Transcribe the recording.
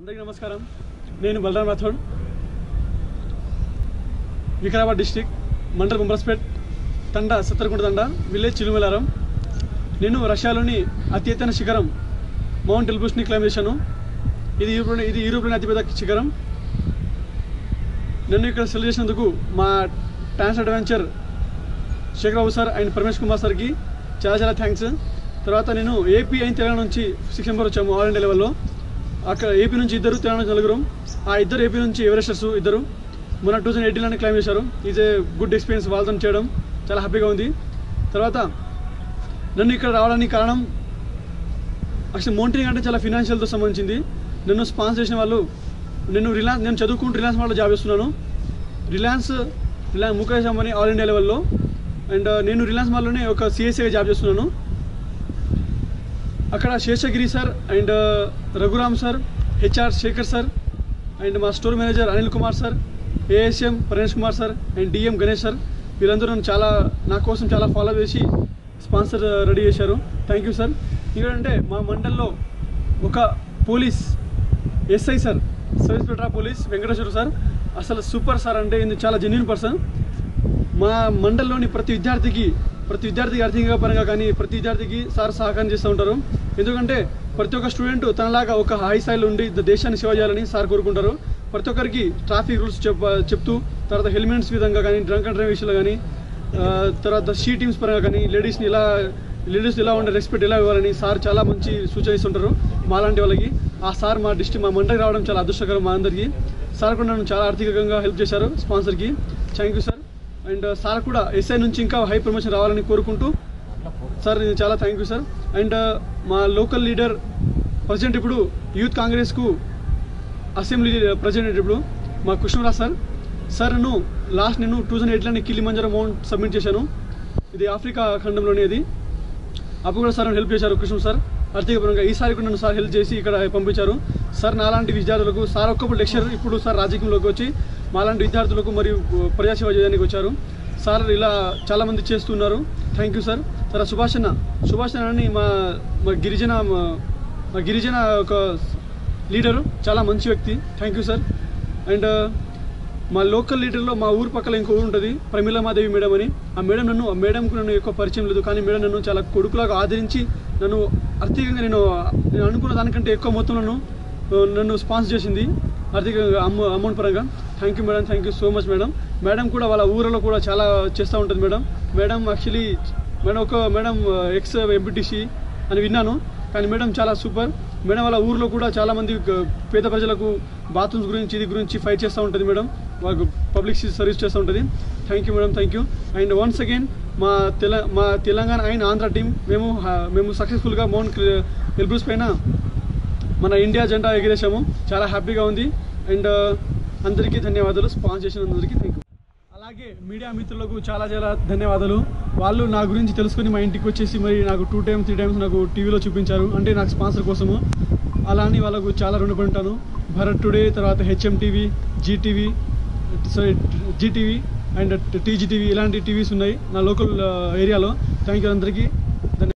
అందరికీ నమస్కారం నేను బలరాం రాథోడ్ వికారాబాద్ డిస్టిక్ మండల్ బొంబరస్పేట్ తండా సత్తరకుంట తండా విలేజ్ చిలుమలారం నేను రష్యాలోని అతి ఎత్తైన శిఖరం మౌంట్ ఎల్బుస్ని క్లైమ్ చేశాను ఇది యూరోప్లోని ఇది యూరోప్లోని అతిపెద్ద శిఖరం నన్ను ఇక్కడ సెలెక్ట్ చేసినందుకు మా tons adventure Shekar Babu sir and Paramesh Kumar సార్కి చాలా చాలా థ్యాంక్స్ తర్వాత నేను ఏపీ అయిన తెలంగాణ నుంచి సిక్స్ మెంబర్ వచ్చాము ఆల్ ఇండియా లెవెల్లో అక్కడ ఏపీ నుంచి ఇద్దరు తెలంగాణ నుంచి నలుగురు ఆ ఇద్దరు ఏపీ నుంచి ఎవరెస్టర్స్ ఇద్దరు మొన్న టూ థౌసండ్ ఎయిటీన్లోనే క్లైమ్ చేశారు ఈజ్ ఏ గుడ్ ఎక్స్పీరియన్స్ వాళ్ళతో చేయడం చాలా హ్యాపీగా ఉంది తర్వాత నన్ను ఇక్కడ రావడానికి కారణం అసలు మౌంటైనింగ్ అంటే చాలా ఫినాన్షియల్తో సంబంధించింది నన్ను స్పాన్సర్ చేసిన వాళ్ళు నేను రిలయన్స్ నేను చదువుకుంటూ రిలయన్స్ మాల్లో జాబ్ చేస్తున్నాను Reliance Reliance Mukesh Ambani all India లెవెల్లో అండ్ నేను రిలయన్స్ మాల్లోనే ఒక సిఎస్ఏగా జాబ్ చేస్తున్నాను అక్కడ Seshagiri sir and Raghuram sir HR Shekar sir and మా store manager Anil Kumar sir ASM Paresh Kumar sir and DM Ganesh sir వీరందరూ నన్ను చాలా నా కోసం చాలా ఫాలో చేసి స్పాన్సర్ రెడీ చేశారు థ్యాంక్ యూ సార్ ఎందుకంటే మా మండల్లో ఒక police SI sir sub inspector of police Venkateswara sir అసలు సూపర్ సార్ అంటే ఈయన చాలా జెన్యున్ పర్సన్ మా మండలంలోని ప్రతి విద్యార్థికి ప్రతి విద్యార్థికి ఆర్థిక పరంగా కానీ ప్రతి విద్యార్థికి సార్ సహకారం చేస్తూ ఉంటారు ఎందుకంటే ప్రతి ఒక్క స్టూడెంట్ తనలాగా ఒక హై స్థాయిలో ఉండి ద- దేశాన్ని సేవ చేయాలని సార్ కోరుకుంటారు ప్రతి ఒక్కరికి ట్రాఫిక్ రూల్స్ చెప్ చెప్తూ తర్వాత హెల్మెట్స్ విధంగా కానీ డ్రంక్ అండ్ డ్రైవ్ విషయంలో కానీ ఆ, తర్వాత షీ టీమ్స్ పరంగా కానీ లేడీస్ని ఇలా లేడీస్ ఇలా ఉండే రెస్పెక్ట్ ఎలా ఇవ్వాలని సార్ చాలా మంచి సూచన ఇస్తుంటారు మాలాంటి వాళ్ళకి ఆ సార్ మా డిస్ట్రిక్ట్ మా మండలికి రావడం చాలా అదృష్టకరం మా అందరికీ సార్ కూడా నన్ను చాలా ఆర్థికంగా హెల్ప్ చేశారు స్పాన్సర్కి thank you sir and sir కూడా ఎస్ఐ నుంచి ఇంకా హై ప్రమోషన్ రావాలని కోరుకుంటూ సార్ నేను చాలా థ్యాంక్ యూ సార్ అండ్ మా లోకల్ లీడర్ ప్రెసిడెంట్ ఇప్పుడు యూత్ కాంగ్రెస్కు అసెంబ్లీ ప్రెసిడెంట్ ఇప్పుడు మా కృష్ణరాజ్ సార్ సార్ నేను లాస్ట్ నేను టూ థౌసండ్ ఎయిట్లోనే కిలిమంజరో మౌంట్ సబ్మిట్ చేశాను ఇది ఆఫ్రికా ఖండంలోనే అది అప్పుడు కూడా సార్ నన్ను హెల్ప్ చేశారు కృష్ణ సార్ ఆర్థికపరంగా ఈసారి కూడా నన్ను సార్ హెల్ప్ చేసి ఇక్కడ పంపించారు సార్ నాలాంటి విద్యార్థులకు సార్ ఒక్కప్పుడు లెక్చర్ ఇప్పుడు సార్ రాజకీయంలోకి వచ్చి మాలాంటి విద్యార్థులకు మరియు ప్రజాసేవ చేయడానికి వచ్చారు సార్ ఇలా చాలా మంది చేస్తున్నారు థ్యాంక్ యూ సార్ తర్వాత సుభాష్ అన్న సుభాష్ అన్న అని మా మా గిరిజన మా- మా గిరిజన ఒక లీడరు చాలా మంచి వ్యక్తి థ్యాంక్ యూ సార్ అండ్ మా లోకల్ లీడర్లో మా ఊరు పక్కల ఇంకో ఊరు ఉంటుంది ప్రమీలమాదేవి మేడం అని ఆ మేడం నన్ను ఆ మేడంకు నన్ను ఎక్కువ పరిచయం లేదు కానీ మేడం నన్ను చాలా కొడుకులాగా ఆదరించి నన్ను ఆర్థికంగా నేను నేను అనుకున్న దానికంటే ఎక్కువ మొత్తం నన్ను ఆ, నన్ను స్పాన్సర్ చేసింది ఆర్థికంగా అమౌ అమౌంట్ పరంగా thank you madam thank you so much madam madam కూడా వాళ్ళ ఊరిలో కూడా చాలా చేస్తూ ఉంటుంది మేడం మేడం యాక్చువల్లీ మేడం ఒక మేడం ఎక్స్ ఎంపీటీసీ అని విన్నాను కానీ మేడం చాలా సూపర్ మేడం వాళ్ళ ఊర్లో కూడా చాలా మంది గ- పేద ప్రజలకు బాత్రూమ్స్ గురించి ఇది గురించి ఫైట్ చేస్తూ ఉంటుంది మేడం వాళ్ళకు పబ్లిక్ సర్వీస్ చేస్తూ ఉంటుంది thank you madam thank you and once again మా తెల మా తెలంగాణ అండ్ ఆంధ్ర టీం మేము హ- మేము సక్సెస్ఫుల్గా మౌంట్ ఎల్బ్రూస్ పైన మన ఇండియా జెండా ఎగిరేసాము చాలా హ్యాపీగా ఉంది అండ్ అందరికీ ధన్యవాదాలు స్పాన్సర్ చేసిన అందరికీ థ్యాంక్ యూ అలాగే మీడియా మిత్రులకు చాలా చాలా ధన్యవాదాలు వాళ్ళు నా గురించి తెలుసుకొని మా ఇంటికి వచ్చేసి మరి నాకు టూ టైమ్స్ త్రీ టైమ్స్ నాకు టీవీలో చూపించారు అంటే నాకు స్పాన్సర్ కోసము అలా అని వాళ్ళకు చాలా రుణపడి ఉంటాను భరత్ టుడే తర్వాత HM TV GTV sorry GTV and TG TV ఇలాంటి టీవీస్ ఉన్నాయి నా లోకల్ ఏరియాలో థ్యాంక్ యూ అందరికీ